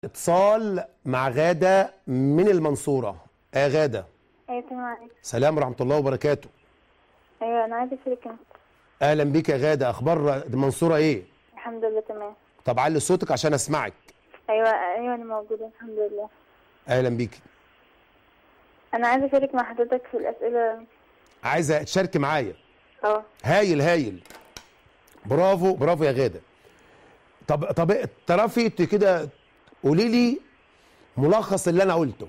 اتصال مع غادة من المنصورة آه غادة ايوه تمام عليك سلام ورحمة الله وبركاته ايوه انا عايزه اشارك انت أهلا بيك يا غادة أخبار المنصورة إيه؟ الحمد لله تمام طب علي صوتك عشان أسمعك ايوه ايوه انا موجوده الحمد لله أهلا بيك انا عايزه اشارك مع حضرتك في الاسئله عايزة تشاركي معايا اه هايل هايل برافو برافو يا غادة طب طب تعرفي انت كده قولي لي ملخص اللي أنا قلته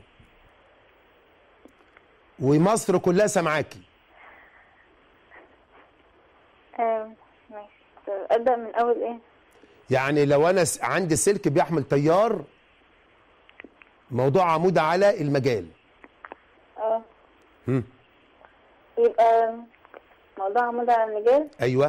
ومصر كلها سامعاكي آه، ماشي طب ابدا من اول ايه يعني لو انا س- عندي سلك بيحمل تيار موضوع عمود على المجال اه هم. يبقى موضوع عمود على المجال ايوه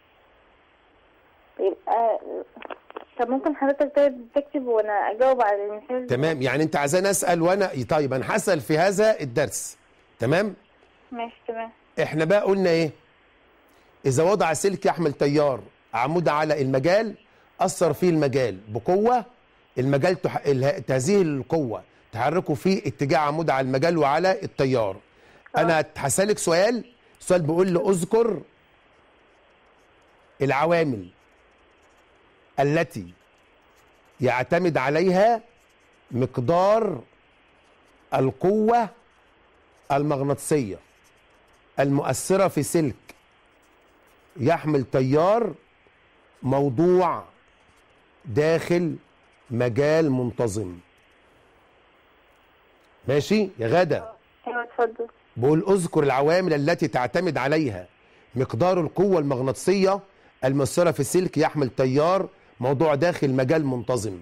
يبقى طب ممكن حضرتك طيب تكتب وانا اجاوب على المثال تمام يعني انت عايزاني اسال وانا طيب انا هسال في هذا الدرس تمام ماشي تمام احنا بقى قلنا ايه اذا وضع سلك يحمل تيار عمود على المجال اثر فيه المجال بقوه المجال تح... اله- هذه القوه تحركه في اتجاه عمود على المجال وعلى التيار انا هسالك سؤال السؤال بيقول لي اذكر العوامل التي يعتمد عليها مقدار القوه المغناطيسيه المؤثرة في سلك يحمل تيار موضوع داخل مجال منتظم ماشي يا غادة ايوه اتفضل بقول اذكر العوامل التي تعتمد عليها مقدار القوة المغناطيسية المؤثرة في سلك يحمل تيار موضوع داخل مجال منتظم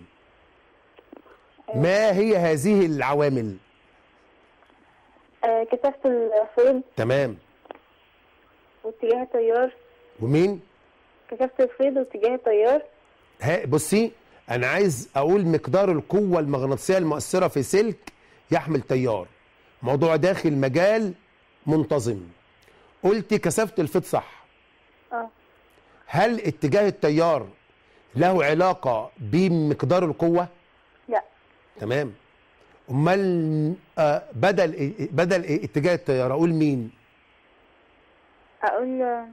ما هي هذه العوامل آه كثافه الفيض تمام واتجاه التيار ومين كثافه الفيض واتجاه التيار ها بصي انا عايز اقول مقدار القوه المغناطيسيه المؤثره في سلك يحمل تيار موضوع داخل مجال منتظم قلت كثافه الفيض صح اه هل اتجاه التيار له علاقه بمقدار القوه لا تمام امال آه بدل بدل اتجاه التيار اقول مين اقول آه،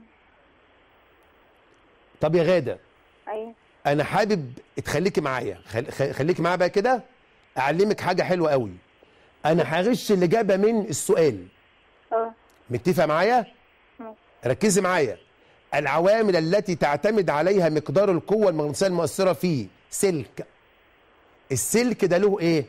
طب يا غاده ايوه انا حابب تخليكي معايا خل- خ- خليكي معايا بقى كده اعلمك حاجه حلوه قوي انا هغش الاجابه من السؤال اه متفق معايا ماشي. ركزي معايا العوامل التي تعتمد عليها مقدار القوه المغناطيسيه المؤثره في سلك السلك ده له ايه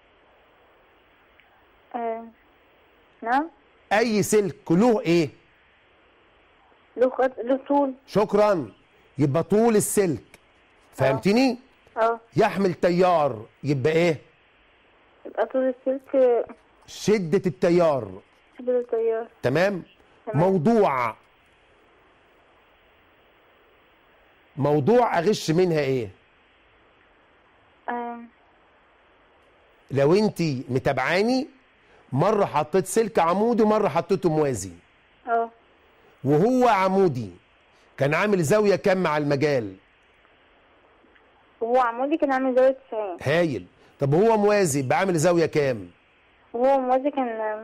آه. نعم اي سلك له ايه له خط له طول شكرا يبقى طول السلك فهمتني اه يحمل تيار يبقى ايه يبقى طول السلك شده التيار شبه التيار تمام تمام. موضوع موضوع اغش منها ايه آه. لو انت متابعاني مره حطيت سلك عمودي ومره حطيته موازي اه وهو عمودي كان عامل زاويه كام مع المجال وهو عمودي كان عامل زاوية 90 هايل طب هو موازي بعمل زاويه كام وهو موازي كان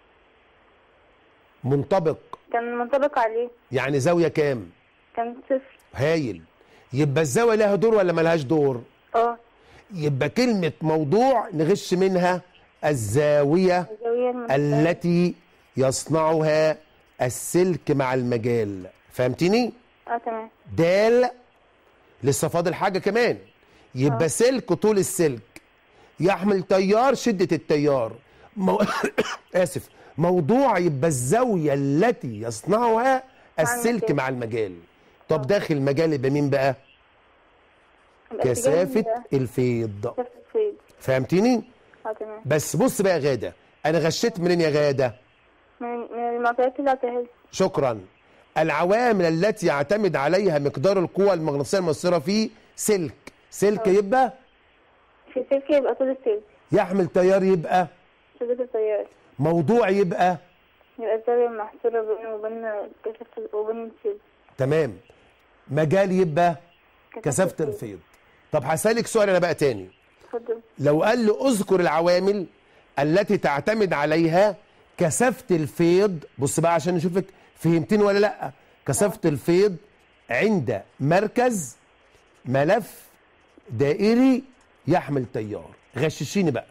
منطبق كان منطبق عليه يعني زاويه كام كان صفر هايل يبقى الزاويه لها دور ولا ملهاش دور اه يبقى كلمه موضوع نغش منها الزاويه الزاوية المنطبقة التي يصنعها السلك مع المجال فهمتني اه تمام دال لسه فاضل حاجه كمان يبقى سلك طول السلك يحمل تيار شده التيار مو... اسف موضوع يبقى الزاويه التي يصنعها السلك المجال. مع المجال طب داخل المجال يبقى مين بقى يبقى كثافه اتجاه الفيض كثافة الفيض فهمتني اه تمام بس بص بقى يا غاده انا غشيت منين يا غاده من من المعطيات اللي اعطيها لي شكرا العوامل التي يعتمد عليها مقدار القوة المغناطيسية المؤثرة في سلك سلك يبقى في السلك يبقى طول السلك يحمل تيار يبقى شدة التيار موضوع يبقى يبقى الزاوية المحصورة بينه وبين كثافة وبين السلك تمام مجال يبقى كثافة الفيض طب هسألك سؤال انا بقى تاني اتفضل لو قال له اذكر العوامل التي تعتمد عليها كثافه الفيض بص بقى عشان نشوفك فهمتني ولا لا كثافه الفيض عند مركز ملف دائري يحمل تيار غششيني بقى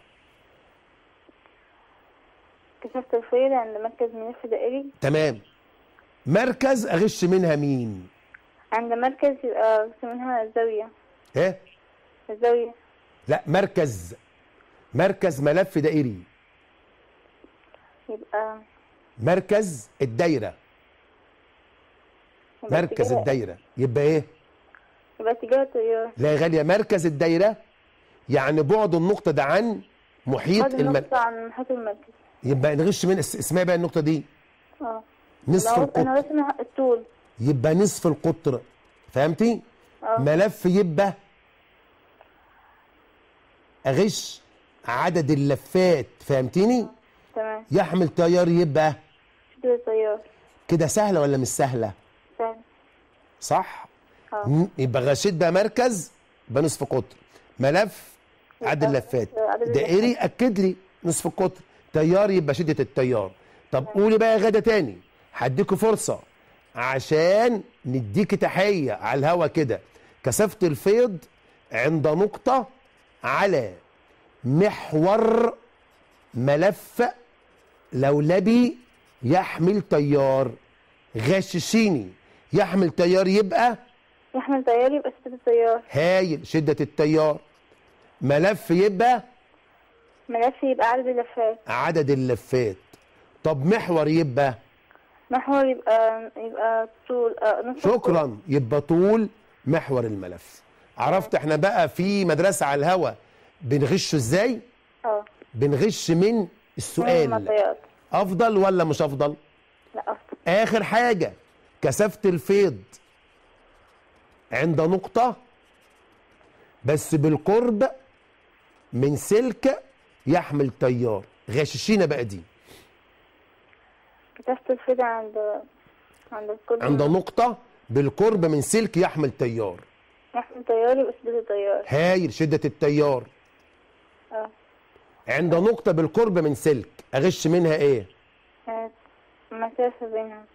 كشفت الفيل عند مركز ملف دائري تمام مركز اغش منها مين عند مركز يبقى منها الزاوية ايه الزاوية لا مركز مركز ملف دائري يبقى مركز الدايره يبقى مركز اتجاه- الدايره يبقى ايه يبقى اتجاه التيار لا يا غاليه مركز الدايره يعني بعد النقطه ده عن محيط بعد المل... النقطة عن محيط المركز يبقى نغش من اس- اسمها بقى النقطه دي اه نصف لو القطر انا رسم الطول يبقى نصف القطر فهمتي اه ملف يبقى اغش عدد اللفات فهمتيني تمام يحمل تيار يبقى شدة التيار كده سهله ولا مش سهله سهل صح اه م- يبقى غشيت بقى مركز يبقى نصف قطر ملف عدد يبقى اللفات عدد دائري اكد لي نصف القطر تيار يبقى شده التيار طب قولي بقى يا غدا تاني هديكوا فرصه عشان نديكي تحيه على الهوا كده كثافه الفيض عند نقطه على محور ملف لولبي يحمل تيار غششيني يحمل تيار يبقى يحمل تيار يبقى شدة التيار هايل شدة التيار ملف يبقى ملف يبقى عدد اللفات عدد اللفات طب محور يبقى محور يبقى يبقى طول آه نص شكرا يبقى طول محور الملف عرفت احنا بقى في مدرسة على الهوا بنغشه ازاي اه بنغش من السؤال المعطيات افضل ولا مش افضل لا افضل اخر حاجة كثافة الفيض عند نقطة بس بالقرب من سلك يحمل تيار غششينا بقى دي كتبت الفدا عند عند الكل عند نقطة بالقرب من سلك يحمل تيار يحمل تيار يبقى شدة التيار هايل شدة التيار اه عند نقطة بالقرب من سلك أغش منها إيه؟ آه، مسافة بينها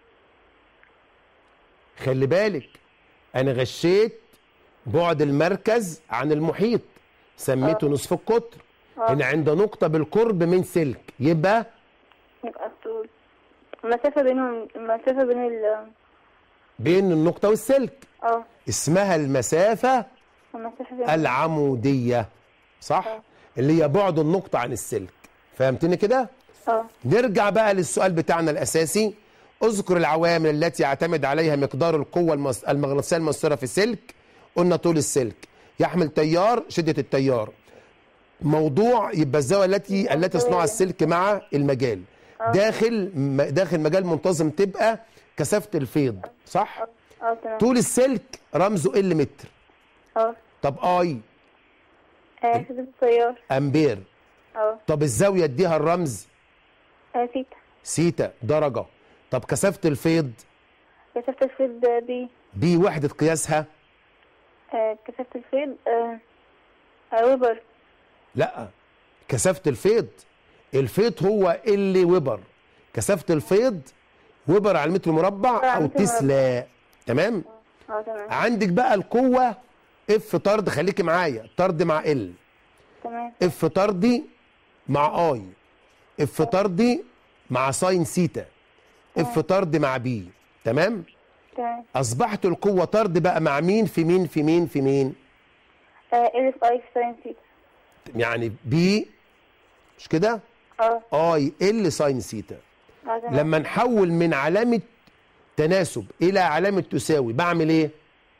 خلي بالك أنا غشيت بعد المركز عن المحيط سميته نصف القطر آه. هنا عند نقطة بالقرب من سلك يبقى يبقى الطول المسافة بينهم المسافة بين ال بين النقطة والسلك اه اسمها المسافة المسافة بين العمودية صح؟ اللي هي بعد النقطة عن السلك فهمتني كده؟ اه نرجع بقى للسؤال بتاعنا الأساسي اذكر العوامل التي يعتمد عليها مقدار القوة المس- المغناطيسية المؤثرة في السلك قلنا طول السلك يحمل تيار شدة التيار موضوع يبقى الزاوية التي التي يصنعها السلك مع المجال داخل م- داخل مجال منتظم تبقى كثافة الفيض صح؟ اه تمام طول السلك رمزه ال متر اه طب اي آه، شدة التيار امبير اه طب الزاوية اديها الرمز آه، سيتا سيتا درجة طب كثافة الفيض كثافة الفيض بي بي وحدة قياسها آه، كثافة الفيض آه، آه، ويبر لا كثافة الفيض الفيض هو اللي ويبر كثافة الفيض ويبر على المتر مربع على او المتر مربع. تسلا تمام اه تمام عندك بقى القوة اف طرد خليكي معايا طرد مع ال تمام اف طردي مع اي اف طردي مع ساين سيتا اف طرد مع بي تمام تمام اصبحت القوة طرد بقى مع مين في مين في مين في مين آه، ال في اي في ساين سيتا يعني بي مش كده اه اي ال ساين سيتا اه تمام لما نحول من علامة تناسب إلى علامة تساوي بعمل إيه؟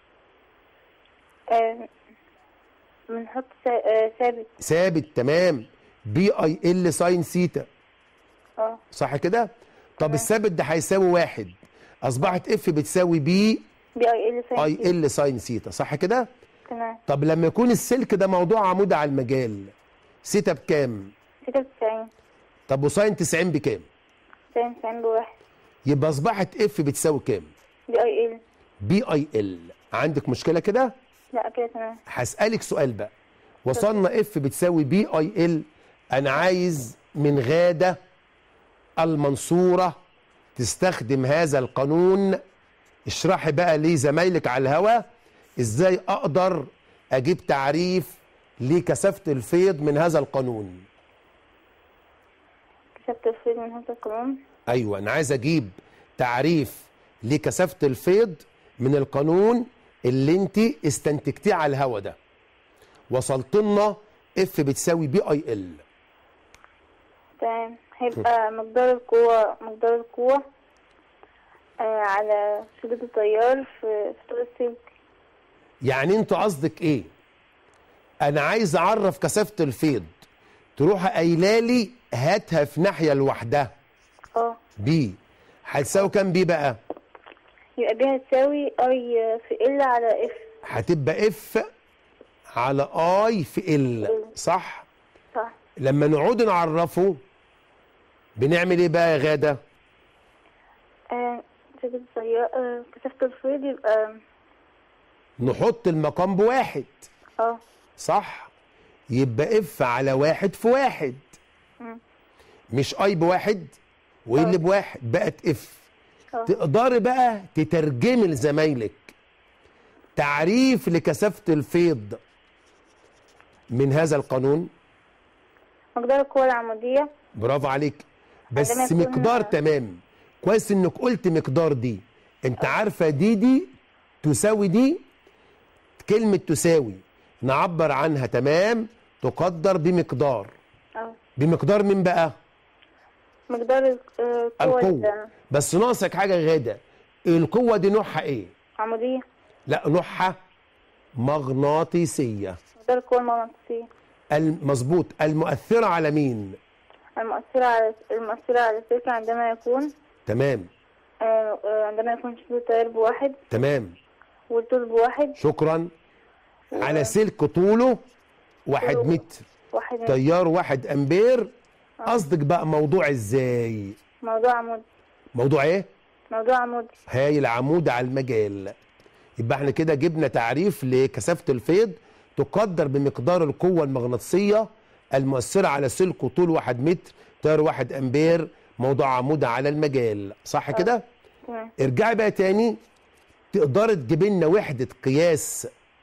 آه، بنحط سا- آه، ثابت ثابت تمام بي اي ال ساين سيتا اه صح كده؟ طب الثابت ده هيساوي واحد أصبحت اف بتساوي بي بي اي ال ساين اي سيتا ال ساين سيتا صح كده؟ تمام طب لما يكون السلك ده موضوع عمود على المجال سيتا بكام؟ ستة وتسعين طب وساين 90 بكام؟ ساين تسعين بواحد يبقى أصبحت اف بتساوي كام؟ بي اي ال بي اي ال عندك مشكلة كده؟ لا كده تمام هسألك سؤال بقى وصلنا اف بتساوي بي اي ال انا عايز من غاده المنصوره تستخدم هذا القانون اشرحي بقى لزمايلك على الهوا ازاي اقدر اجيب تعريف لكثافه الفيض من هذا القانون كتبت الفيض من هذا القانون ايوه انا عايز اجيب تعريف لكثافه الفيض من القانون اللي انت استنتجتيه على الهوا ده وصلت لنا اف بتساوي بي اي ال تمام هيبقى مقدار القوة مقدار القوة آه على شدة التيار في في طول السلك يعني انت قصدك ايه انا عايز اعرف كثافه الفيض تروح قايله لي هاتها في ناحيه لوحدها اه بي هتساوي كام بي بقى يبقى بيها تساوي اي في ال على اف هتبقى اف على اي في ال صح صح لما نقعد نعرفه بنعمل ايه بقى يا غاده آه شدة التيار آه كثافة الفيض يبقى نحط المقام بواحد اه صح يبقى اف على واحد في واحد مم. مش اي بواحد وايه اللي بواحد بقت اف اه تقدري بقى تترجمي لزمايلك تعريف لكثافه الفيض من هذا القانون مقدار القوة العمودية برافو عليك بس عندما يكون- مقدار تمام كويس انك قلت مقدار دي انت عارفه دي دي تساوي دي كلمه تساوي نعبر عنها تمام تقدر بمقدار اه بمقدار مين بقى مقدار ال- آه، القوة القوه بس ناقصك حاجه يا غاده القوه دي نوعها ايه العمودية لا نوعها مغناطيسيه مقدار القوة المغناطيسية المظبوط المؤثره على مين المؤثرة على المؤثرة على السلك عندما يكون تمام آه، آه، عندما يكون شدة التيار بواحد تمام والطول بواحد شكرا على سلك طوله واحد طوله متر واحد من تيار واحد امبير قصدك بقى موضوع ازاي موضوع عمود موضوع ايه موضوع عمود هاي العمود على المجال يبقى احنا كده جبنا تعريف لكثافه الفيض تقدر بمقدار القوه المغناطيسيه المؤثره على سلك طول واحد متر تيار واحد امبير موضوع عمود على المجال صح كده تمام ارجعي بقى تاني تقدري تجيبي لنا وحده قياس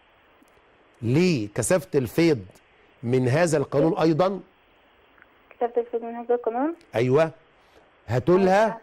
لكثافه الفيض من هذا القانون ايضا كتبت الفيض من هذا القانون ايوه هاتوا لها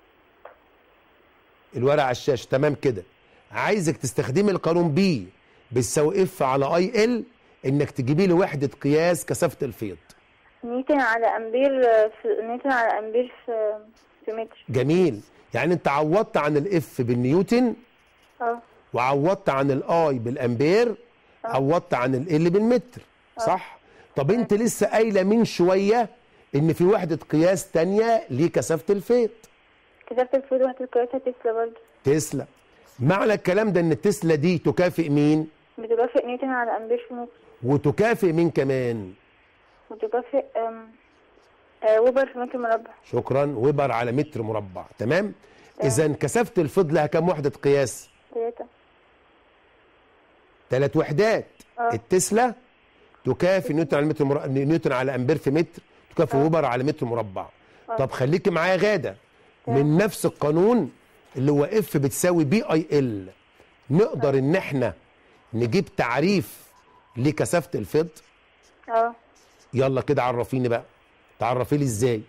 الورقه على الشاشه تمام كده عايزك تستخدمي القانون بي بتساوي اف على اي ال انك تجيبي لي وحده قياس كثافه الفيض نيوتن على امبير آه، في نيوتن على امبير في في متر جميل يعني انت عوضت عن الاف بالنيوتن اه وعوضت عن الاي بالامبير عوضت عن ال بالمتر صح طب انت لسه قايله من شويه ان في وحده قياس تانية لكثافه الفيض كتبت الفيض وحدة قياسها تسلا برضه تسلا معنى الكلام ده ان التسلا دي تكافئ مين بتكافئ نيوتن على امبير في متر وتكافئ مين كمان وتكافئ آم، آه، وبر في متر مربع شكرا ويبر على متر مربع تمام اذا كثافه الفيض لها كام وحده قياس ثلاثة ثلاث وحدات آه. التسلا تكافئ نيوتن على متر مر... نيوتن على امبير في متر تكافئ ويبر على متر مربع طب خليكي معايا غاده من نفس القانون اللي هو اف بتساوي بي اي ال نقدر ان احنا نجيب تعريف لكثافه الفيض اه يلا كده عرفيني بقى تعرفي لي ازاي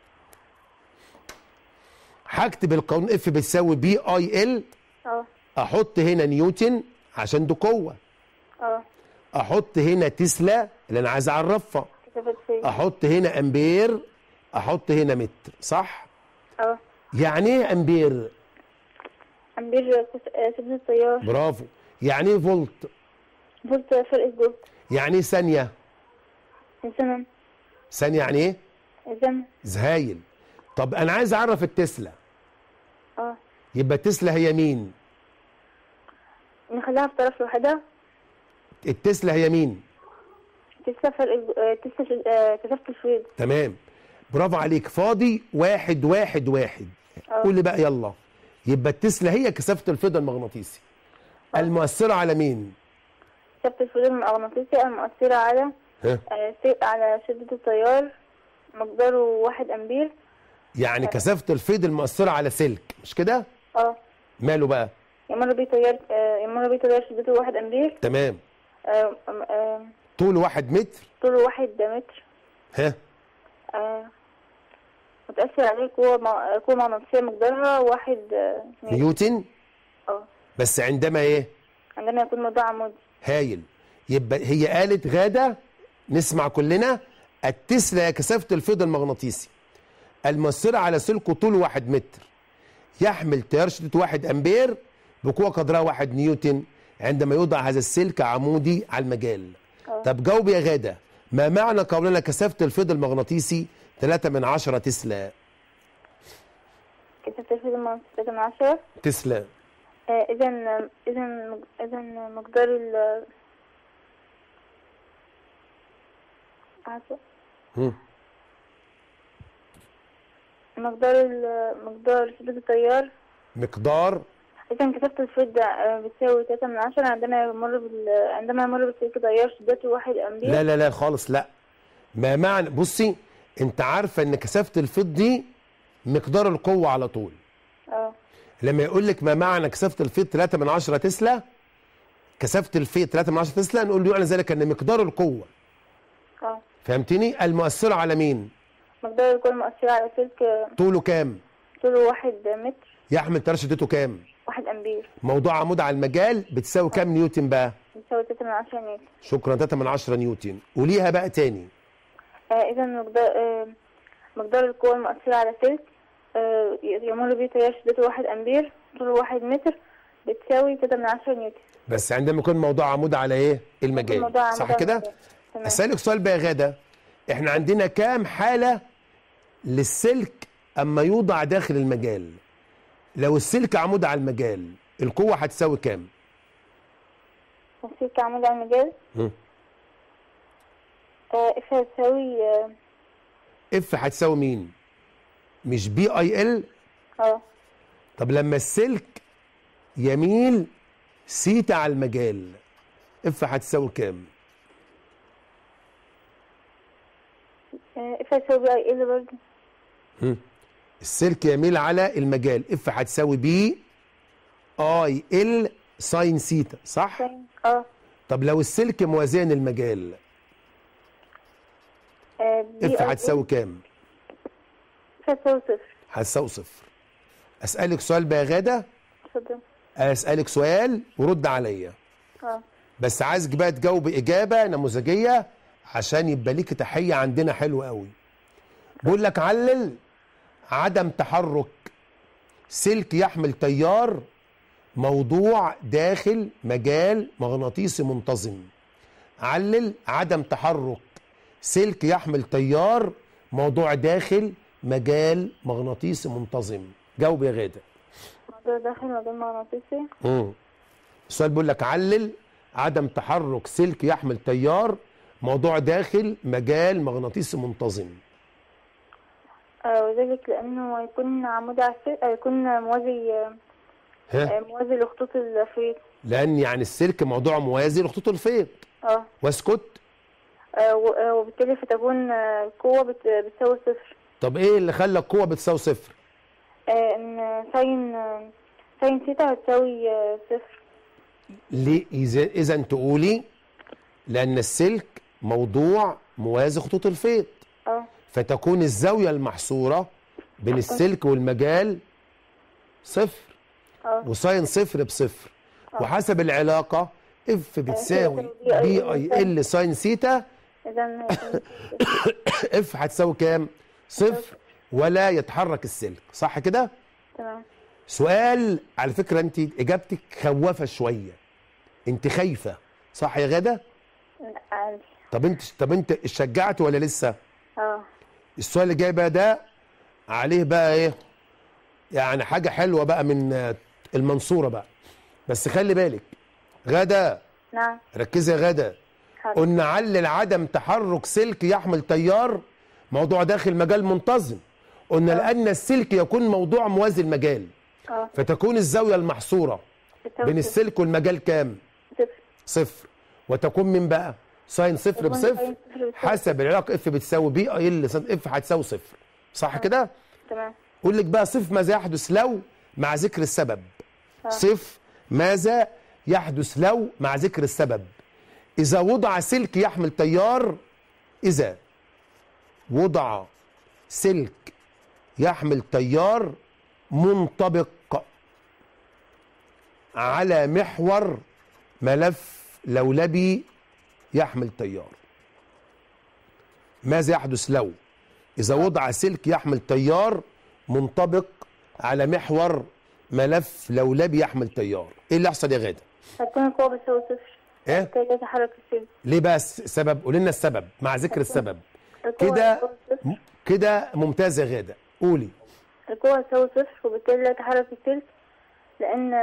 هكتب القانون اف بتساوي بي اي ال اه احط هنا نيوتن عشان دي قوه اه احط هنا تسلا اللي انا عايز اعرفها كتبت الفيض احط هنا امبير احط هنا متر صح اه يعني ايه امبير امبير كس- آه، شدة التيار برافو يعني ايه فولت فولت فرق الجهد يعني ايه ثانيه الزمن ثانيه يعني ايه الزمن زهايل طب انا عايز اعرف التسلا اه يبقى تسلا هي مين نخليها في طرف لوحدها التسلا هي مين تسلا فرق الج- آه، تسلا شد- آه، كثافة الفيض تمام برافو عليك فاضي واحد واحد واحد اه. قول لي بقى يلا يبقى التسلا هي كثافه الفيض المغناطيسي المؤثره على مين كثافة الفيض المغناطيسي المؤثرة على ها آه، سي- على شدة التيار مقداره واحد أمبير يعني كثافه الفيض المؤثره على سلك مش كده اه ماله بقى يمر بيه تيار آه، يمر بيه تيار شدته واحد أمبير تمام آه، آه، طول واحد متر طوله واحد متر ها آه، متأثر عليه قوة مع- قوة مغناطيسية مقدارها واحد آه، نيوتن. نيوتن اه بس عندما ايه عندما يكون موضوع عمودي هايل يبقى هي قالت غاده نسمع كلنا التسلا هي كثافه الفيض المغناطيسي المؤثره على سلكه طول واحد متر يحمل تيار شدته واحد امبير بقوه قدرها واحد نيوتن عندما يوضع هذا السلك عمودي على المجال اه. طب جاوب يا غاده ما معنى قولنا كثافه الفيض المغناطيسي 3 من 10 تسلا كثافة الفيض المغناطيسية من عشرة تسلا آه، إذا إذا إذا مقدار ال عفوا. هم. مقدار ال مقدار شدة التيار مقدار إذا كثافة الفيض آه، بتساوي تلاتة من عشرة عندما يمر بال عندما يمر بالسلك تيار شدته واحد أمبير لا لا لا خالص لا ما معنى بصي انت عارفه ان كثافه الفيض دي مقدار القوه على طول اه لما يقول لك ما معنى كثافه الفيض 3 من 10 تسلا كثافه الفيض 3 من 10 تسلا نقول له يعني ذلك ان مقدار القوه اه فهمتني المؤثره على مين مقدار القوة المؤثرة على سلك آه، طوله كام طوله واحد متر يحمل تيار شدته كام واحد أمبير موضوع عمود على المجال بتساوي كام نيوتن بقى بتساوي تلاتة من عشرة نيوتن شكرا 3 من 10 نيوتن وليها بقى تاني آه، إذا مقدار آه، مقدار القوة المؤثرة على سلك آه، يمر به تيار شدته واحد أمبير طوله واحد متر بتساوي تلاتة من عشرة نيوتن بس عندما يكون موضوع عمود على ايه المجال الموضوع عمود صح على كده المجال. تمام. اسالك سؤال بقى يا غاده احنا عندنا كام حاله للسلك اما يوضع داخل المجال لو السلك عمود على المجال القوه هتساوي كام السلك عمود على المجال مم. آه، اف هتساوي اه اف هتساوي مين مش بي اي ال آه، طب لما السلك يميل سيتا على المجال اف هتساوي كام آه، اف هتساوي بي اي ال برضه مم. السلك يميل على المجال اف هتساوي بي اي ال ساين سيتا صح اه طب لو السلك موازين المجال آه، بي اف أي هتساوي كام اف هتساوي صفر هتساوي صفر اسالك سؤال بقى يا غاده اتفضل اسالك سؤال ورد عليا اه بس عايزك بقى تجاوب اجابه نموذجيه عشان يبقى ليك تحيه عندنا حلوه قوي بقول لك علل عدم تحرك سلك يحمل تيار موضوع داخل مجال مغناطيسي منتظم علل عدم تحرك سلك يحمل تيار موضوع داخل مجال مغناطيسي منتظم جاوب يا غاده موضوع داخل مجال مغناطيسي مم. السؤال بيقول لك علل عدم تحرك سلك يحمل تيار موضوع داخل مجال مغناطيسي منتظم آه، وذلك لأنه هيكون عمود على السلك هيكون موازي آه، ها آه، موازي لخطوط الفيض لان يعني السلك موضوع موازي لخطوط الفيض اه واسكت آه، و- آه، وبالتالي فتكون آه، القوة بت- بتساوي صفر طب ايه اللي خلى القوه بتساوي صفر آه، ان ساين آه، ساين ثيتا هتساوي آه، صفر ليه اذا اذا تقولي لان السلك موضوع موازي خطوط الفيض اه فتكون الزاويه المحصوره بين السلك والمجال صفر اه وساين صفر بصفر وحسب العلاقة اف بتساوي بي أي بي إل اي ال ساين سيتا اذا هيكون اف هتساوي كام؟ صفر ولا يتحرك السلك صح كده؟ تمام سؤال على فكرة انت اجابتك خوافة شوية انت خايفة صح يا غادة؟ لا، عادي طب انت طب انت اتشجعت ولا لسه؟ اه السؤال اللي جاي بقى ده عليه بقى ايه؟ يعني حاجة حلوة بقى من آه، المنصورة بقى بس خلي بالك غادة نعم ركزي يا غادة حاضر قلنا علل عدم تحرك سلك يحمل تيار موضوع داخل مجال منتظم قلنا لأن السلك يكون موضوع موازي المجال اه فتكون الزاوية المحصورة بتساوي بين صفر. السلك والمجال كام؟ صفر صفر وتكون من بقى ساين صفر تكون بصفر ساين صفر بصفر. حسب العلاقه اف بتساوي بي اي ال ساين اف هتساوي صفر صح كده تمام يقول لك بقى صف ماذا يحدث لو مع ذكر السبب صف ماذا يحدث لو مع ذكر السبب إذا وضع سلك يحمل تيار إذا وضع سلك يحمل تيار منطبق على محور ملف لولبي يحمل تيار ماذا يحدث لو إذا وضع سلك يحمل تيار منطبق على محور ملف لولبي يحمل تيار إيه اللي يحصل يا غادة؟ هتكون القوة بتساوي صفر إيه؟ كي لا يتحرك السلك ليه بقى الس- السبب؟ قولي لنا السبب مع ذكر السبب القوة كده هتساوي صفر. م- كده ممتاز يا غادة قولي القوة هتساوي صفر وبالتالي لا يتحرك السلك لأن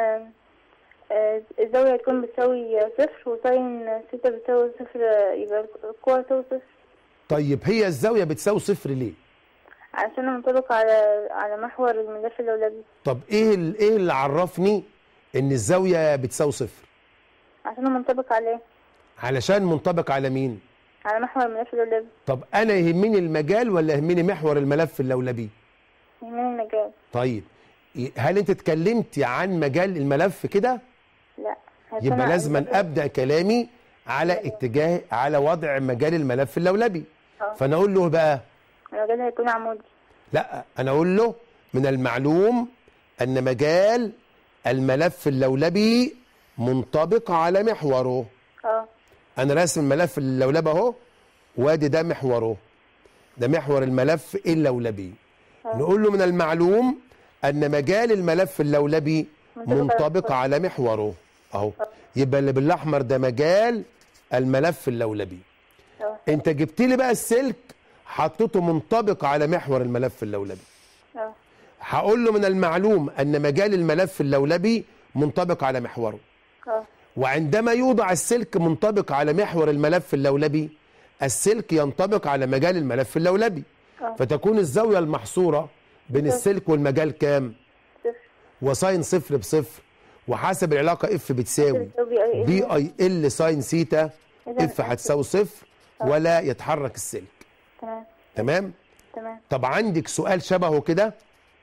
آه، الزاوية هتكون بتساوي صفر وساين ستة بتساوي صفر يبقى القوة هتساوي صفر طيب هي الزاوية بتساوي صفر ليه؟ عشان منطبق على على محور الملف اللولبي طب ايه ال- ايه اللي عرفني ان الزاوية بتساوي صفر؟ عشان منطبق عليه علشان منطبق على مين؟ على محور الملف اللولبي طب انا يهمني المجال ولا يهمني محور الملف اللولبي؟ يهمني المجال طيب ي- هل انت اتكلمتي عن مجال الملف كده؟ لا هيكون يبقى على لازم المجال. ابدا كلامي على اتجاه على وضع مجال الملف اللولبي اه. فانا اقول له بقى المجال هيكون عمودي لا انا اقول له من المعلوم ان مجال الملف اللولبي منطبق على محوره اه انا راسم الملف اللولبي اهو وادي ده محوره ده محور الملف اللولبي نقول له من المعلوم ان مجال الملف اللولبي منطبق على منطبق على محوره اهو يبقى اللي بالاحمر ده مجال الملف اللولبي اه انت جبت لي بقى السلك حطيته منطبق على محور الملف اللولبي اه هقول له من المعلوم ان مجال الملف اللولبي منطبق على محوره اه وعندما يوضع السلك منطبق على محور الملف اللولبي السلك ينطبق على مجال الملف اللولبي آه. فتكون الزاوية المحصورة بين السلك والمجال كام صفر وساين صفر بصفر وحسب العلاقة اف بتساوي بتساوي اي بي اي ال ساين سيتا إذا اف هتساوي صفر ولا يتحرك السلك تمام تمام تمام طب عندك سؤال شبهه كده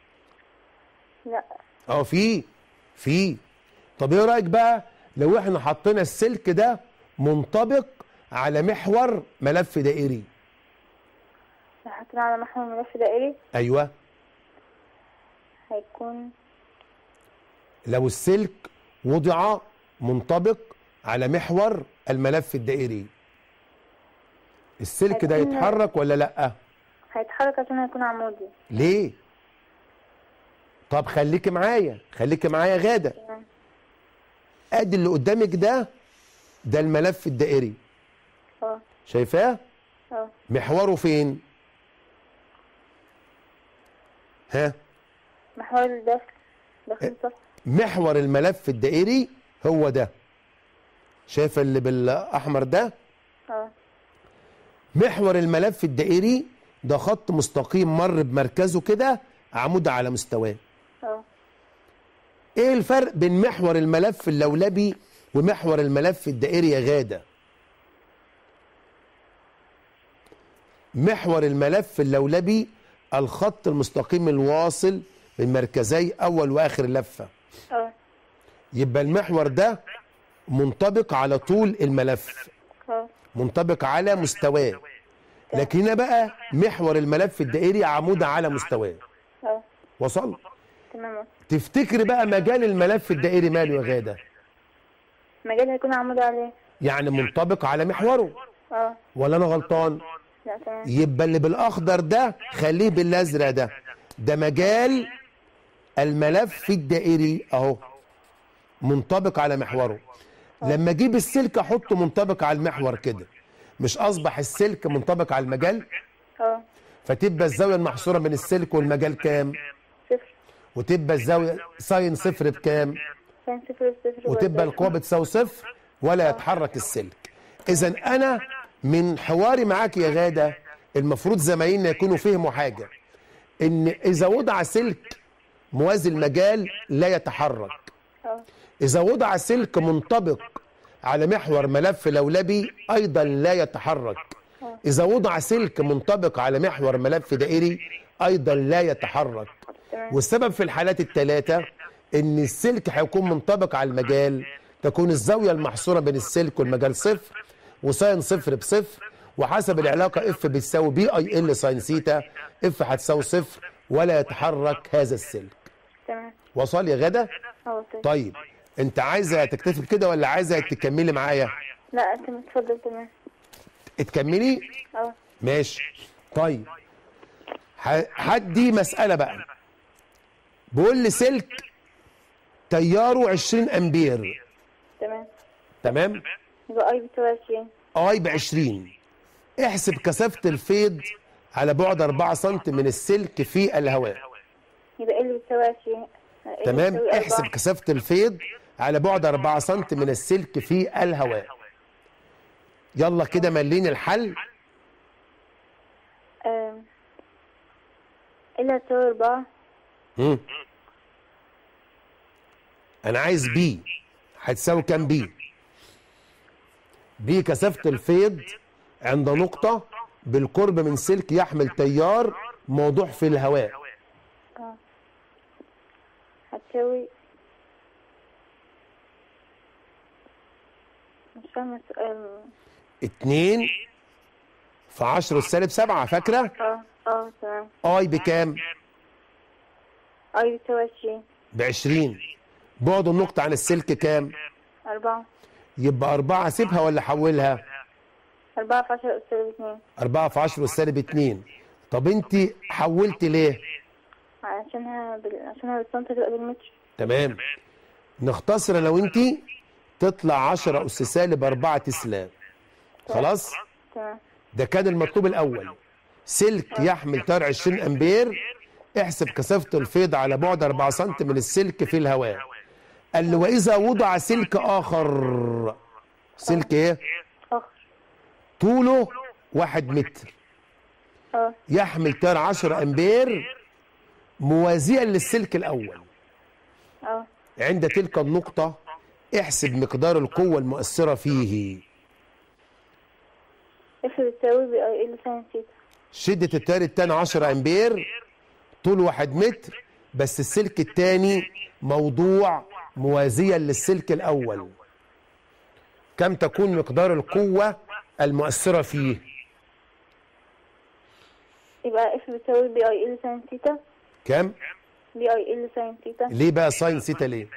لا اه في في طب ايه رايك بقى لو احنا حطينا السلك ده منطبق على محور ملف دائري لو حطينا على محور ملف دائري ايوه هيكون لو السلك وضع منطبق على محور الملف الدائري السلك ده هيكون- يتحرك ولا لا هيتحرك عشان هيكون عمودي ليه طب خليكي معايا خليكي معايا غاده تمام ادي اللي قدامك ده ده الملف الدائري اه شايفاه اه محوره فين ها محور الداخل داخل الصف محور الملف الدائري هو ده شايف اللي بالاحمر ده اه محور الملف الدائري ده خط مستقيم مر بمركزه كده عمود على مستواه اه ايه الفرق بين محور الملف اللولبي ومحور الملف الدائري يا غاده محور الملف اللولبي الخط المستقيم الواصل من مركزي اول واخر لفه اه يبقى المحور ده منطبق على طول الملف اه منطبق على مستواه لكن هنا بقى محور الملف الدائري عمود على مستواه اه وصل تمام تفتكر بقى مجال الملف الدائري ماله يا غاده المجال هيكون عمودي عليه يعني منطبق على محوره اه ولا انا غلطان لا تمام يبقى اللي بالاخضر ده خليه بالازرق ده ده مجال الملف الدائري اهو منطبق على محوره لما اجيب السلك احطه منطبق على المحور كده مش اصبح السلك منطبق على المجال اه فتبقى الزاويه المحصوره بين السلك والمجال كام صفر وتبقى الزاويه ساين صفر بكام كان صفر صفر وتبقى القوه بتساوي صفر ولا يتحرك السلك اذا انا من حواري معاك يا غاده المفروض زمايلنا يكونوا فهموا حاجه ان اذا وضع سلك موازي المجال لا يتحرك اه اذا وضع سلك منطبق على محور ملف لولبي ايضا لا يتحرك اذا وضع سلك منطبق على محور ملف دائري ايضا لا يتحرك تمام والسبب في الحالات الثلاثه ان السلك هيكون منطبق على المجال تكون الزاويه المحصوره بين السلك والمجال صفر وساين صفر بصفر وحسب العلاقه اف بتساوي بي اي ال ساين سيتا اف هتساوي صفر ولا يتحرك هذا السلك تمام وصل يا غدا اه طيب طيب انت عايزه تكتفي كده ولا عايزه تكملي معايا لا انت اتفضل تمام تكملي اه ماشي طيب ه- هدي مسألة بقى بيقول لي سلك تياره 20 امبير تمام تمام يبقى اي بتساوي عشرين اي ب 20 احسب كثافة الفيض على بعد 4 سم من السلك في الهواء يبقى ال بتساوي عشرين ال تمام بتساوي أربعة. احسب كثافة الفيض على بعد 4 سم من السلك في الهواء يلا كده ملين الحل آم، ال هتساوي أربعة مم. انا عايز بي هتساوي كام بي بي كثافه الفيض عند نقطه بالقرب من سلك يحمل تيار موضوع في الهواء هتساوي مش فاهمة السؤال 2 في 10 السالب 7 فاكره اه اه تمام اي بكام اي بتساوي عشرين ب 20 بعد النقطه عن السلك كام أربعة يبقى 4 اسيبها ولا احولها أربعة في عشرة أستاذ اتنين 4 في 10 السالب 2 طب انت حولت ليه عشانها بال... عشانها بالسنتي تبقى بالمتر تمام نختصر لو انت تطلع 10 اس سالب 4 تسلا خلاص تمام ده كان المطلوب الاول سلك يحمل تيار 20 امبير احسب كثافه الفيض على بعد 4 سم من السلك في الهواء قال له واذا وضع سلك اخر سلك ايه آخر طوله 1 متر اه يحمل تيار 10 امبير موازيا للسلك الاول اه عند تلك النقطة احسب مقدار القوة المؤثرة فيه اف بتساوي بي اي ال ساين ثيتا شدة التيار التاني 10 امبير طول واحد متر بس السلك التاني موضوع موازيا للسلك الاول كم تكون مقدار القوة المؤثرة فيه يبقى اف بتساوي بي اي ال ساين ثيتا كم بي اي ال ساين ثيتا ليه بقى ساين سيتا ليه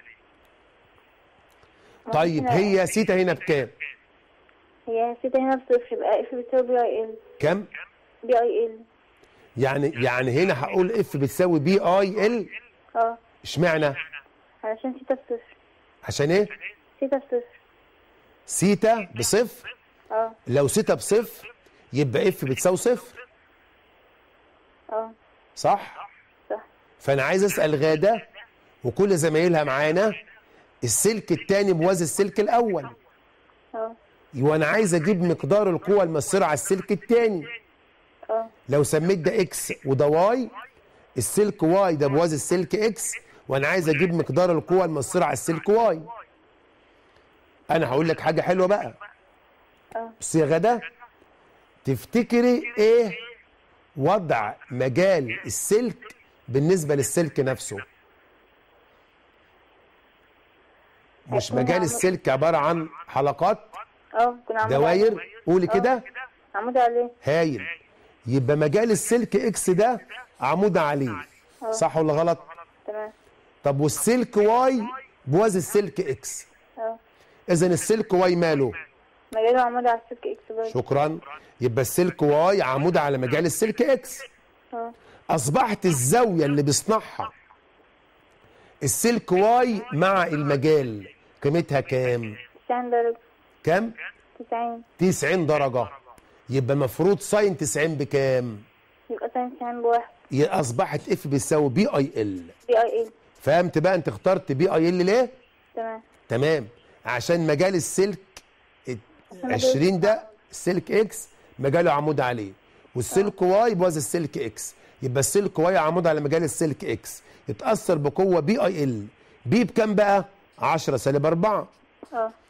طيب هي سيتا هنا بكام هي ثيتا هنا بصفر يبقى اف بتساوي بي اي ال كم بي اي ال يعني يعني هنا هقول اف بتساوي بي اي ال اه اشمعنى علشان ثيتا بصفر عشان ايه ثيتا بصفر سيتا بصفر اه لو سيتا بصفر يبقى اف بتساوي صفر اه صح صح فانا عايز اسال غاده وكل زمايلها معانا السلك الثاني موازي السلك الاول اه وانا عايز اجيب مقدار القوه المؤثره على السلك الثاني اه لو سميت ده اكس وده واي السلك واي ده موازي السلك اكس وانا عايز اجيب مقدار القوه المؤثره على السلك واي انا هقول لك حاجه حلوه بقى اه بس يا غدا تفتكري ايه وضع مجال السلك بالنسبه للسلك نفسه مش هيكون مجال عمود- السلك عباره عن حلقات اه كنا عمود دواير قولي آه. كده عمود عليه هايل يبقى مجال السلك اكس ده عمود عليه آه. صح ولا غلط تمام طب والسلك واي بوازي السلك اكس اه اذا السلك واي ماله مجاله عمود على السلك اكس برضه شكرا يبقى السلك واي عمود على مجال السلك اكس اه اصبحت الزاويه اللي بيصنعها السلك واي مع المجال قيمتها كام تسعين درجة كام تسعين 90 درجه يبقى المفروض ساين 90 بكام يبقى ساين تسعين بواحد ي- اصبحت اف بيساوي بي اي ال بي اي ال فهمت بقى انت اخترت بي اي ال ليه تمام تمام عشان مجال السلك ال- مجال 20 ده السلك اكس مجاله عمود عليه والسلك واي بوز السلك اكس يبقى السلك واي عمود على مجال السلك اكس يتاثر بقوه بي اي ال بي بكام بقى 10 سالب 4 اه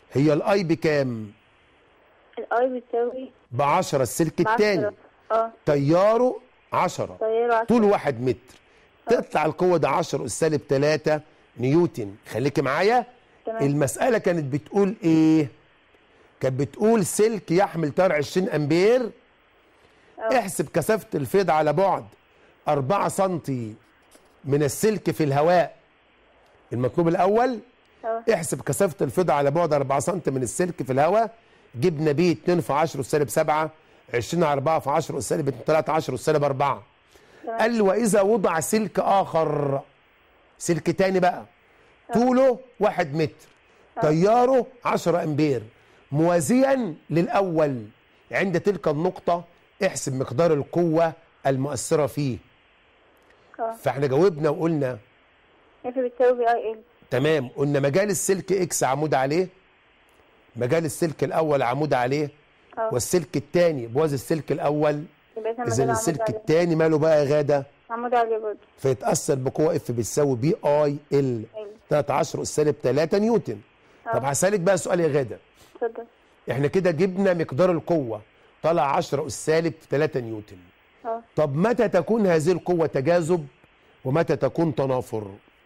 هي الاي بكام الاي بتساوي ب 10 السلك الثاني بعشرة. اه تياره 10 طيارة عشرة طول واحد متر تطلع القوه ده 10 اس سالب 3 نيوتن خليكي معايا تمام المساله كانت بتقول ايه كانت بتقول سلك يحمل تيار 20 امبير اه احسب كثافه الفيض على بعد 4 سم من السلك في الهواء المطلوب الاول اه احسب كثافه الفيض على بعد 4 سم من السلك في الهواء جبنا بيه 2 في 10 سالب 7 20 على 4 في 10 سالب 3 10 سالب 4 تمام. قال لي واذا وضع سلك اخر سلك تاني بقى طوله 1 متر تياره 10 امبير موازيا للاول عند تلك النقطه احسب مقدار القوه المؤثره فيه اه فاحنا جاوبنا وقلنا اف بتساوي بي اي ال تمام قلنا مجال السلك اكس عمود عليه مجال السلك الاول عمود عليه اه والسلك الثاني بوازي السلك الاول يبقى اسمها اذا مجال السلك عمود عليه الثاني ماله بقى يا غاده عمود عليه برضه فيتاثر بقوه اف بتساوي بي اي ال ال 13 اس سالب 3 نيوتن طب اه هسالك بقى سؤال يا غاده اتفضل احنا كده جبنا مقدار القوه طلع 10 اس سالب 3 نيوتن اه طب متى تكون هذه القوه تجاذب ومتى تكون تنافر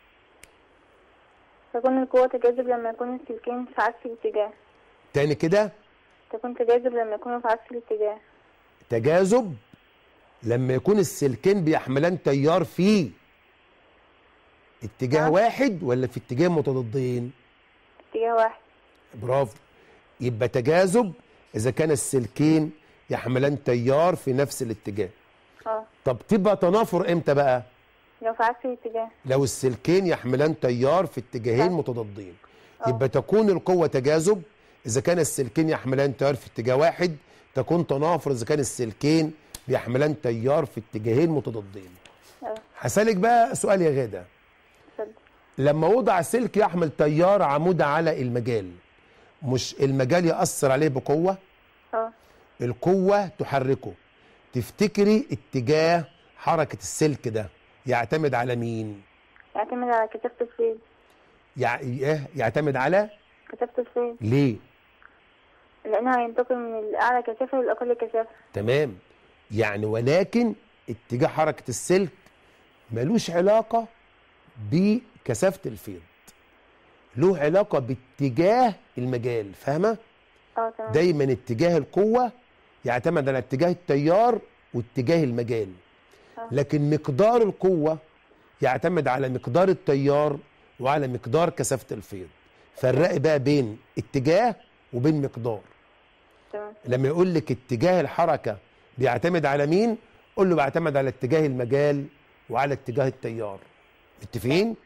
تكون القوة تجاذب لما يكون السلكين في عكس الاتجاه تاني كده تكون تجاذب لما يكونوا في عكس الاتجاه تجاذب لما يكون السلكين بيحملان تيار في اتجاه نعم. واحد ولا في اتجاه متضادين اتجاه واحد برافو يبقى تجاذب اذا كان السلكين يحملان تيار في نفس الاتجاه اه طب تبقى تنافر امتى بقى لو في عكس الاتجاه لو السلكين يحملان تيار في اتجاهين نعم. متضادين آه. يبقى تكون القوة تجاذب إذا كان السلكين يحملان تيار في اتجاه واحد تكون تنافر إذا كان السلكين بيحملان تيار في اتجاهين متضادين اه هسألك بقى سؤال يا غادة اتفضل لما وضع سلك يحمل تيار عمود على المجال مش المجال يأثر عليه بقوة اه القوة تحركه تفتكري اتجاه حركة السلك ده يعتمد على مين؟ يعتمد على كثافة الفيض يع... إيه؟ يعتمد على كثافة الفيض ليه؟ لأنها هينتقل من الأعلى كثافة للأقل كثافة تمام يعني ولكن اتجاه حركة السلك ملوش علاقة بكثافة الفيض له علاقة باتجاه المجال فاهمة؟ اه تمام دايما اتجاه القوة يعتمد على اتجاه التيار واتجاه المجال آه. لكن مقدار القوة يعتمد على مقدار التيار وعلى مقدار كثافة الفيض فرقي بقى بين اتجاه وبين مقدار تمام لما يقول لك اتجاه الحركة بيعتمد على مين قول له بيعتمد على اتجاه المجال وعلى اتجاه التيار متفقين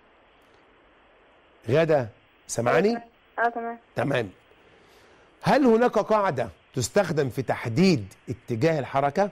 غدا سمعني اه تمام تمام هل هناك قاعدة تستخدم في تحديد اتجاه الحركة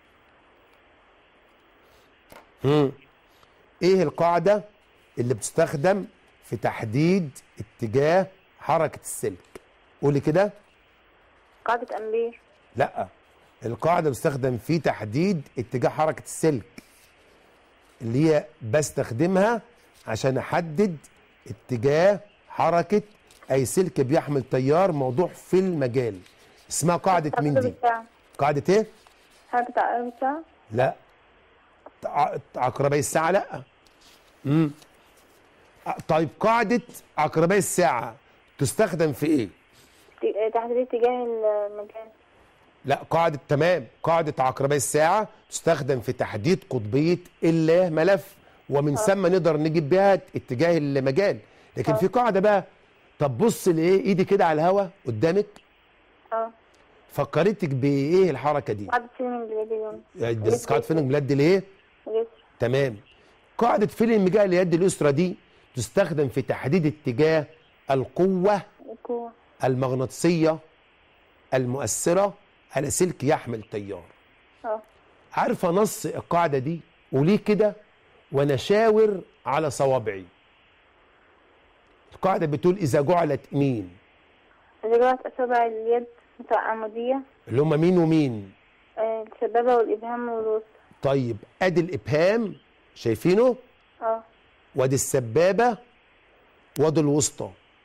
هم. ايه القاعدة اللي بتستخدم في تحديد اتجاه حركة السلك قولي كده قاعدة أمبير لا القاعدة بستخدم في تحديد اتجاه حركة السلك اللي هي بستخدمها عشان احدد اتجاه حركة اي سلك بيحمل تيار موضوع في المجال اسمها قاعدة مين عقرب دي الساعة قاعدة ايه حركة عقرب الساعة لا ع- عقربي الساعة لا امم طيب قاعدة عقربي الساعة تستخدم في ايه ت- تحديد اتجاه المكان لا قاعدة تمام قاعدة عقربي الساعة تستخدم في تحديد قطبية الله ملف ومن ثم نقدر نجيب بها اتجاه المجال لكن آه. في قاعدة بقى طب بص لايه ايدي كده على الهوا قدامك اه فكرتك بايه الحركة دي قاعدة فيلم جلاديون يعني دي قاعدة فيلم بلاد ليه اليسر تمام قاعدة فيلم جهة اليد اليسرى دي تستخدم في تحديد اتجاه القوة القوة المغناطيسية المؤثرة على سلك يحمل تيار اه عارفه نص القاعده دي وليه كده وانا شاور على صوابعي القاعده بتقول اذا جعلت مين إذا جرت أصابع اليد متعمدية اللي هم مين ومين آه، السبابة والإبهام والوسط طيب ادي الابهام شايفينه اه وادي السبابه وادي الوسطى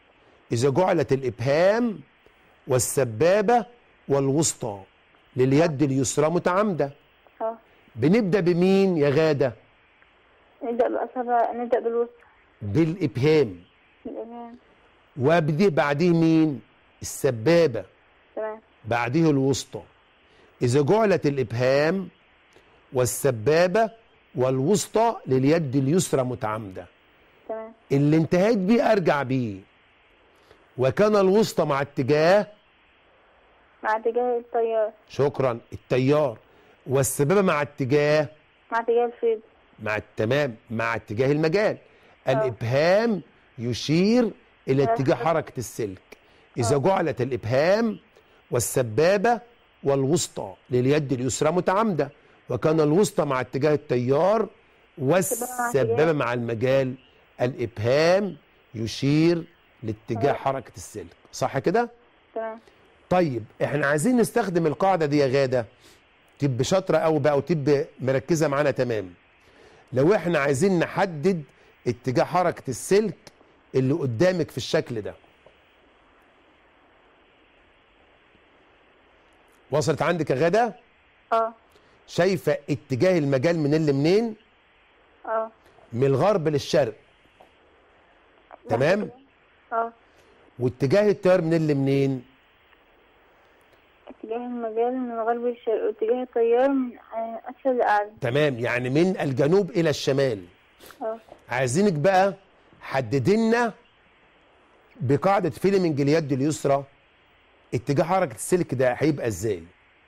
إذا جعلت الإبهام والسبابة والوسطى لليد اليسرى متعامدة اه بنبدأ بمين يا غادة؟ نبدأ بأصابع نبدأ بالوسط بالإبهام الإمام وبديه بعديه مين؟ السبابة تمام بعديه الوسطى إذا جعلت الإبهام والسبابة والوسطى لليد اليسرى متعامدة تمام اللي انتهيت بيه أرجع بيه وكان الوسطى مع اتجاه مع اتجاه التيار شكرا التيار والسبابة مع اتجاه مع اتجاه الفيض مع التمام مع اتجاه المجال الإبهام يشير إلى اتجاه حركة السلك إذا جعلت الإبهام والسبابة والوسطى لليد اليسرى متعامدة وكان الوسطى مع اتجاه التيار والسبابة مع المجال الإبهام يشير لاتجاه حركة السلك صح كده؟ تمام طيب احنا عايزين نستخدم القاعدة دي يا غادة تبقى شاطرة أوي بقى وتبقى مركزة معانا تمام لو احنا عايزين نحدد اتجاه حركة السلك اللي قدامك في الشكل ده وصلت عندك يا غادة اه شايفة اتجاه المجال من اللي منين اه من الغرب للشرق تمام اه واتجاه التيار من اللي منين اتجاه المجال من الغرب للشرق واتجاه التيار من آه، أسفل لأعلى تمام يعني من الجنوب إلى الشمال اه عايزينك بقى حددي لنا بقاعدة فيلمنج اليد اليسرى اتجاه حركة السلك ده هيبقى ازاي؟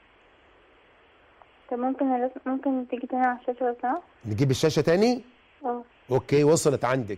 طب ممكن أرس- ممكن تيجي تاني على الشاشة لو سمحت؟ نجيب الشاشة تاني؟ اه اوكي وصلت عندك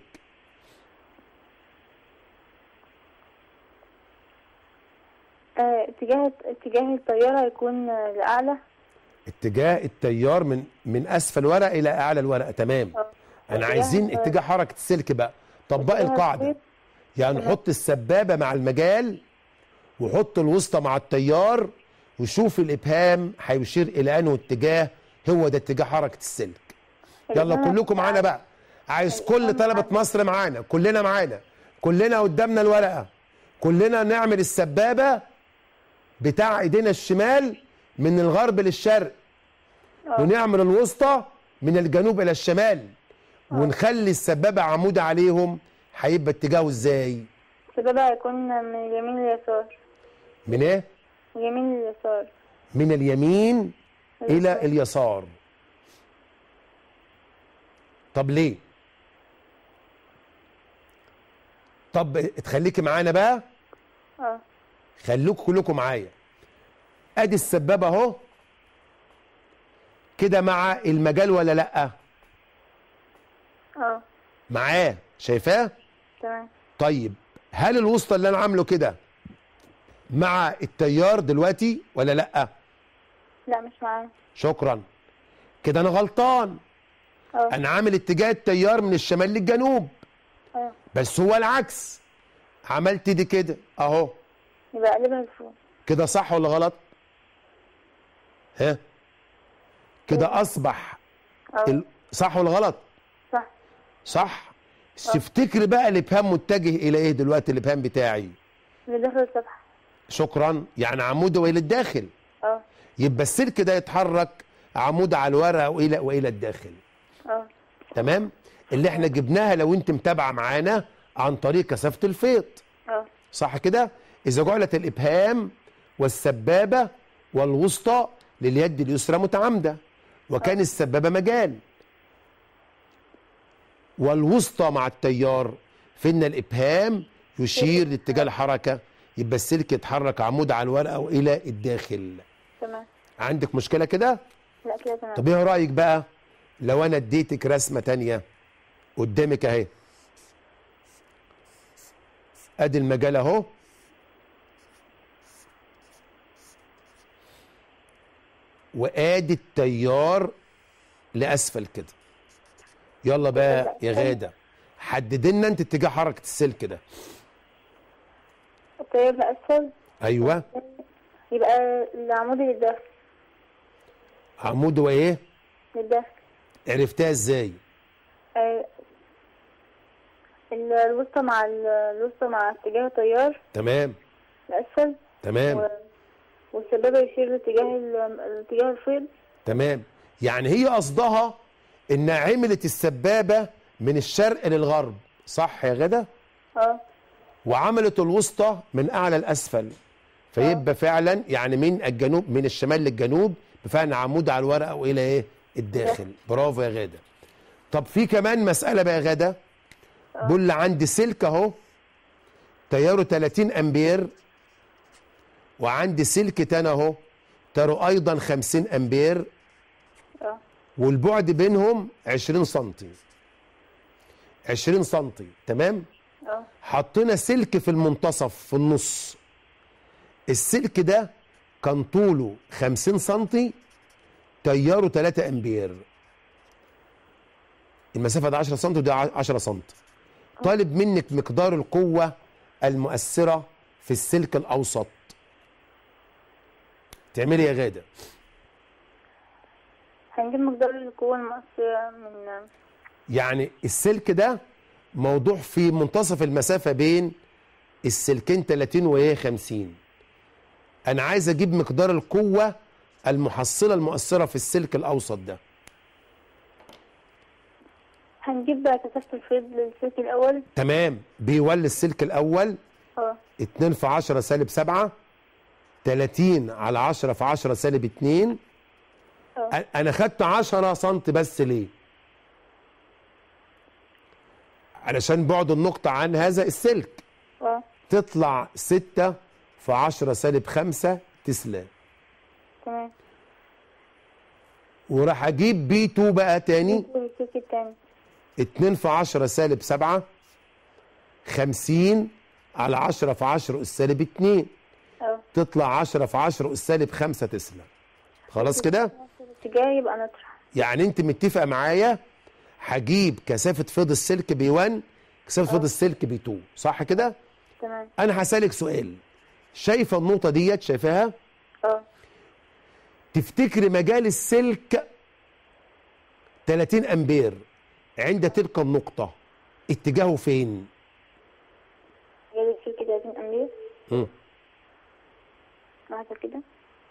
آه، اتجاه اتجاه التيار هيكون آه، لأعلى اتجاه التيار من من اسفل ورقة الى اعلى الورقة تمام اه انا اتجاه عايزين ال- اتجاه حركة السلك بقى طبقي اتجاه القاعدة الخيط. يعني تمام. نحط السبابة مع المجال وحط الوسطى مع التيار وشوف الابهام هيشير الى انه اتجاه هو ده اتجاه حركة السلك يلا الإبهام كلكم معانا بقى عايز كل طلبة مصر معانا كلنا معانا كلنا قدامنا الورقة كلنا نعمل السبابة بتاع ايدينا الشمال من الغرب للشرق اه. ونعمل الوسطى من الجنوب الى الشمال ونخلي السبابة عمود عليهم هيبقى اتجاهه ازاي السبابة هيكون من اليمين لليسار من ايه من اليمين لليسار من اليمين الى اليسار طب ليه طب تخليكي معانا بقى اه خلوكوا كلكم معايا ادي السبابه اهو كده مع المجال ولا لا اه معاه شايفاه تمام طيب هل الوسطى اللي انا عامله كده مع التيار دلوقتي ولا لا لا مش معانا شكرا كده انا غلطان اه انا عامل اتجاه التيار من الشمال للجنوب اه بس هو العكس عملت دي كده اهو يبقى قلبها لفوق كده صح ولا غلط ها كده اصبح اه ال- صح ولا غلط صح صح تفتكر بقى الابهام متجه الى ايه دلوقتي الابهام بتاعي اللي داخل الصفحة شكرا يعني عمود والى الداخل اه يبقى السلك ده يتحرك عمود على الورقه والى والى الداخل اه تمام اللي احنا جبناها لو انت متابعه معانا عن طريق كثافه الفيض اه صح كده اذا جعلت الابهام والسبابه والوسطى لليد اليسرى متعامده وكان السبابه مجال والوسطى مع التيار فإن الإبهام يشير لاتجاه الحركة يبقى السلك يتحرك عمود على الورقة وإلى الداخل تمام عندك مشكلة كده؟ لا كده تمام طب ايه رأيك بقى لو أنا اديتك رسمة تانية قدامك أهي أدي المجال أهو وآدي التيار لأسفل كده يلا بقى يا غادة حدد لنا أنت اتجاه حركة السلك ده التيار لأسفل أيوه يبقى العمود للداخل عمود وإيه؟ للداخل عرفتها إزاي؟ آه، ال- الوسطى مع ال- الوسطى مع اتجاه التيار تمام الأسفل تمام و... والسبابة يشير لاتجاه ال- اتجاه الفيض تمام يعني هي قصدها ان عملت السبابه من الشرق للغرب صح يا غدا اه وعملت الوسطى من اعلى لاسفل فيبقى فعلا يعني من الجنوب من الشمال للجنوب بفعل عمود على الورقه والى ايه الداخل برافو يا غاده طب في كمان مساله بقى يا غاده بقول لي عندي سلك اهو تياره 30 امبير وعندي سلك تاني اهو تياره ايضا 50 امبير اه والبعد بينهم 20 سم 20 سم تمام اه حطينا سلك في المنتصف في النص السلك ده كان طوله 50 سم تياره 3 امبير المسافه ده 10 سم وده 10 سم طالب منك مقدار القوه المؤثره في السلك الاوسط تعملي يا غاده هنجيب مقدار القوة المؤثرة من يعني السلك ده موضوع في منتصف المسافة بين السلكين 30 وهي 50 أنا عايز أجيب مقدار القوة المحصلة المؤثرة في السلك الأوسط ده هنجيب بقى كثافة الفيض للسلك الأول تمام بيولي السلك الأول اه 2 في 10 سالب 7 30 على 10 في 10 سالب 2 اه أ- أنا خدت 10 سم بس ليه؟ علشان بعد النقطة عن هذا السلك اه تطلع 6 في 10 سالب 5 تسلا تمام وراح اجيب بي 2 بقى تاني نجيب السلك التاني 2 في 10 سالب 7 50 على 10 في 10 اس سالب 2 اه تطلع 10 في 10 اس سالب 5 تسلا خلاص كده الاتجاه يبقى نطرح يعني انت متفقه معايا هجيب كثافه فيض السلك بي 1 كثافه فيض السلك بي 2 صح كده تمام انا هسالك سؤال شايفه النقطه ديت شايفاها اه تفتكري مجال السلك 30 امبير عند تلك النقطة اتجاهه فين؟ جايب السلك 30 أمبير مم. لحظة كده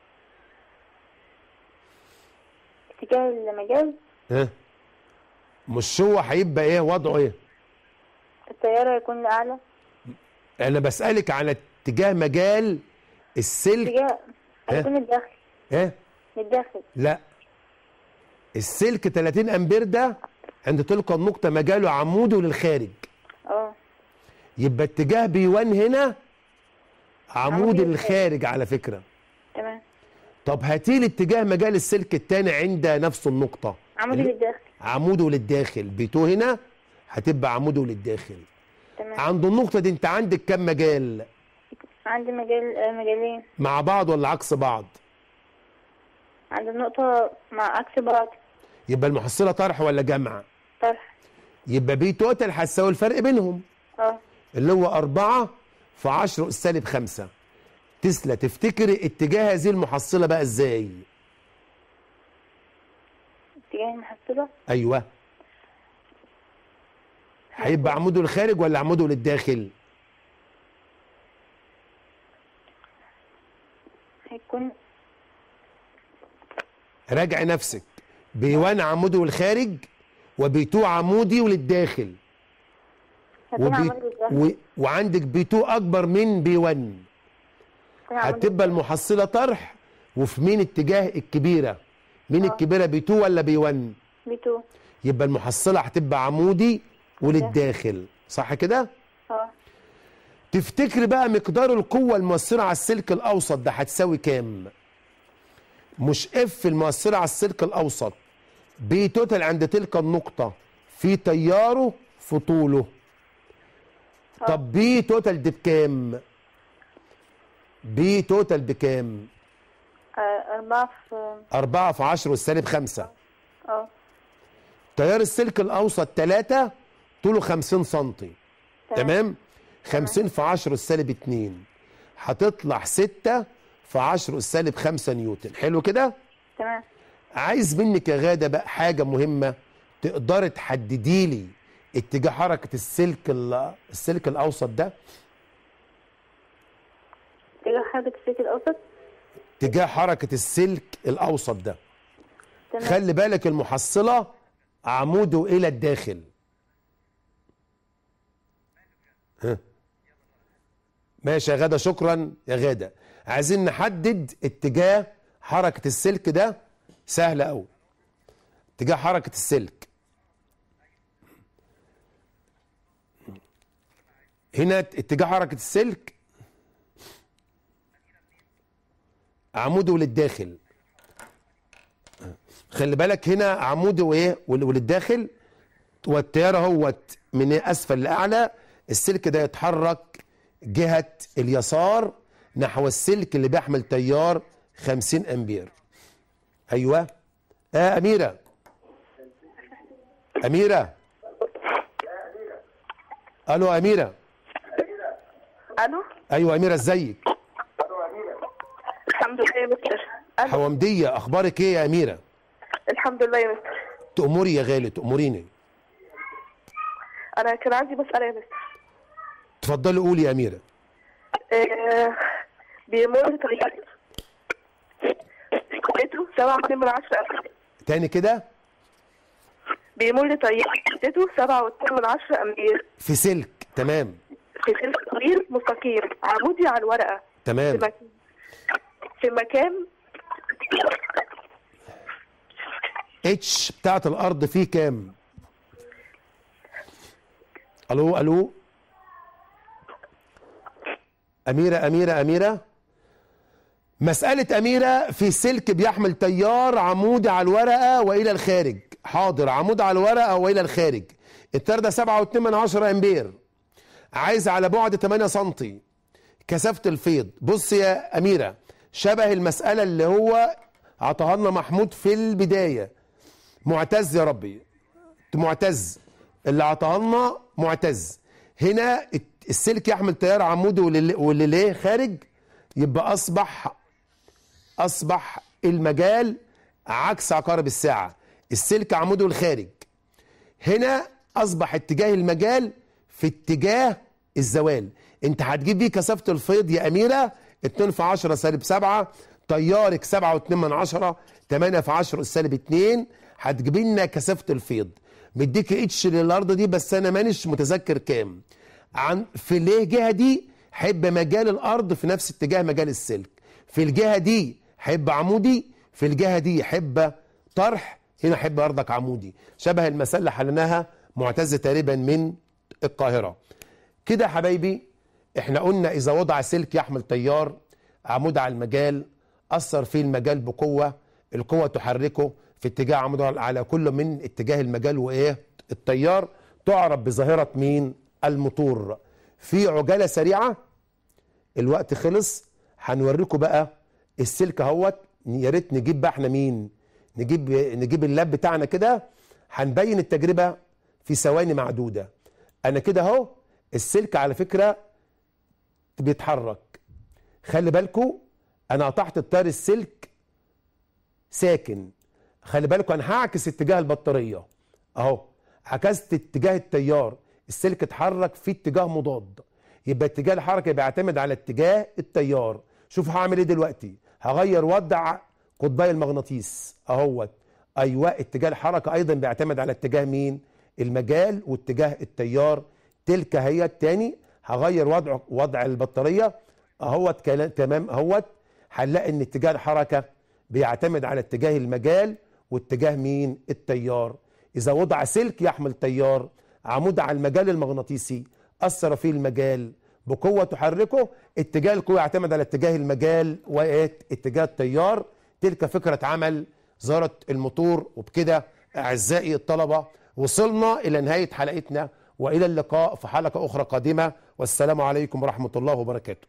اتجاه المجال ها؟ مش هو هيبقى ايه وضعه ايه؟ التيار هيكون لأعلى انا بسألك على اتجاه مجال السلك اتجاه هيكون للداخل ايه؟ للداخل لا السلك 30 امبير ده عند تلك النقطة مجاله عموده للخارج اه يبقى اتجاه بي 1 هنا عمود عمود للخارج على فكرة تمام طب هاتي لي اتجاه مجال السلك الثاني عند نفس النقطة عمود اللي- للداخل عموده للداخل بيتو هنا هتبقى عموده للداخل تمام عند النقطة دي انت عندك كم مجال عندي مجال آه، مجالين مع بعض ولا عكس بعض عند النقطة مع عكس بعض يبقى المحصلة طرح ولا جمع طرح يبقى بي توتال هتساوي الفرق بينهم اه اللي هو أربعة في عشرة أس سالب خمسة تسلا تفتكري اتجاه هذه المحصلة بقى ازاي اتجاه المحصلة ايوه هيبقى عموده للخارج ولا عموده للداخل هيكون راجع نفسك بي 1 عموده للخارج وبي 2 عمودي وللداخل هيكون وبي عمود للداخل و... وعندك بي 2 اكبر من بي 1 هيكون عمود هتبقى المحصله طرح وفي مين اتجاه الكبيره مين الكبيره بي 2 ولا بي 1 بيتو يبقى المحصله هتبقى عمودي وللداخل صح كده اه تفتكر بقى مقدار القوه المؤثره على السلك الاوسط ده هتساوي كام مش اف المؤثره على السلك الاوسط بي توتال عند تلك النقطه في تياره في طوله طب بي توتال دي بكام بي توتال بكام آه، أربعة في 4 في 10 والسالب 5 اه تيار السلك الاوسط 3 طوله 50 سم تمام 50 في 10 السالب 2 هتطلع 6 في 10 السالب 5 نيوتن حلو كده تمام عايز منك يا غاده بقى حاجه مهمه تقدري تحددي لي اتجاه حركه السلك ال- السلك الاوسط ده اتجاه حركة السلك الأوسط اتجاه حركه السلك الاوسط ده تمام خلي بالك المحصله عموده الى الداخل ها. ماشي يا غاده شكرا يا غاده عايزين نحدد اتجاه حركه السلك ده سهل قوي اتجاه حركه السلك هنا اتجاه حركه السلك عموده للداخل خلي بالك هنا عموده وايه وال- وللداخل والتيار اهوت من اسفل لاعلى السلك ده يتحرك جهه اليسار نحو السلك اللي بيحمل تيار 50 امبير ايوه اه اميره اميره الو اميره الو ايوه اميره ازيك الحمد لله يا مستر الو حوامديه اخبارك ايه يا اميره الحمد لله يا مستر تأمري يا غالي تأمريني انا كان عندي مسألة يا مستر تفضلي قولي يا اميره آه، بيمر طريقة قوته سبعة واتنين من عشرة تاني كده بيمر طريقة قوته سبعة واتنين من عشرة أمبير في سلك تمام في سلك طويل مستقيم عمودي على الورقة في تمام مكان في مكان اتش بتاعت الارض فيه كام الو الو اميره اميره اميره مسألة أميرة في سلك بيحمل تيار عمودي على الورقة وإلى الخارج حاضر عمود على الورقة وإلى الخارج التيار ده 7.2 من 10 أمبير عايز على بعد 8 سنتي كثافة الفيض بص يا أميرة شبه المسألة اللي هو عطاها لنا محمود في البداية معتز يا ربي معتز اللي عطاها لنا معتز هنا السلك يحمل تيار عمودي واللي واللي ليه خارج يبقى اصبح اصبح المجال عكس عقارب الساعه السلك عمودي الخارج هنا اصبح اتجاه المجال في اتجاه الزوال انت هتجيب بيه كثافه الفيض يا اميره 2 في 10 سالب 7 تيارك 7 و2 من 10 8 في 10 سالب 2 هتجيب لنا كثافه الفيض مديك اتش للارض دي بس انا مانيش متذكر كام عن في ليه جهه دي حب مجال الارض في نفس اتجاه مجال السلك في الجهه دي حب عمودي في الجهه دي حب طرح هنا حب ارضك عمودي شبه المسألة اللي حلناها معتز تقريبا من القاهرة كده يا حبايبي احنا قلنا اذا وضع سلك يحمل تيار عمود على المجال اثر فيه المجال بقوة القوة تحركه في اتجاه عمود على كل من اتجاه المجال وايه التيار تعرف بظاهرة مين الموتور في عجالة سريعة الوقت خلص هنوريكم بقى السلك اهوت يا ريت نجيب بقى احنا مين نجيب نجيب اللاب بتاعنا كده هنبين التجربه في ثواني معدوده انا كده اهو السلك على فكره بيتحرك خلي بالكم انا قطعت التيار السلك ساكن خلي بالكم انا هعكس اتجاه البطاريه اهو عكست اتجاه التيار السلك اتحرك في اتجاه مضاد يبقى اتجاه الحركه بيعتمد على اتجاه التيار شوف هعمل ايه دلوقتي هغير وضع قطبي المغناطيس اهوت ايوه اتجاه الحركه ايضا بيعتمد على اتجاه مين المجال واتجاه التيار تلك هي التاني هغير وضع وضع البطاريه اهوت كلام تمام اهوت هنلاقي ان اتجاه الحركه بيعتمد على اتجاه المجال واتجاه مين التيار اذا وضع سلك يحمل تيار عمود على المجال المغناطيسي اثر فيه المجال بقوه تحركه اتجاه القوه يعتمد على اتجاه المجال واتجاه التيار تلك فكره عمل ظاهره الموتور وبكده اعزائي الطلبه وصلنا الى نهايه حلقتنا والى اللقاء في حلقه اخرى قادمه والسلام عليكم ورحمه الله وبركاته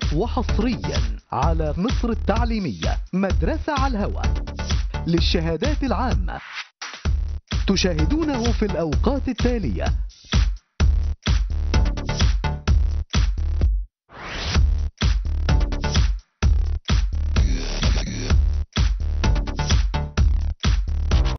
فقط وحصريا على مصر التعليمية مدرسة على الهواء للشهادات العامة تشاهدونه في الأوقات التالية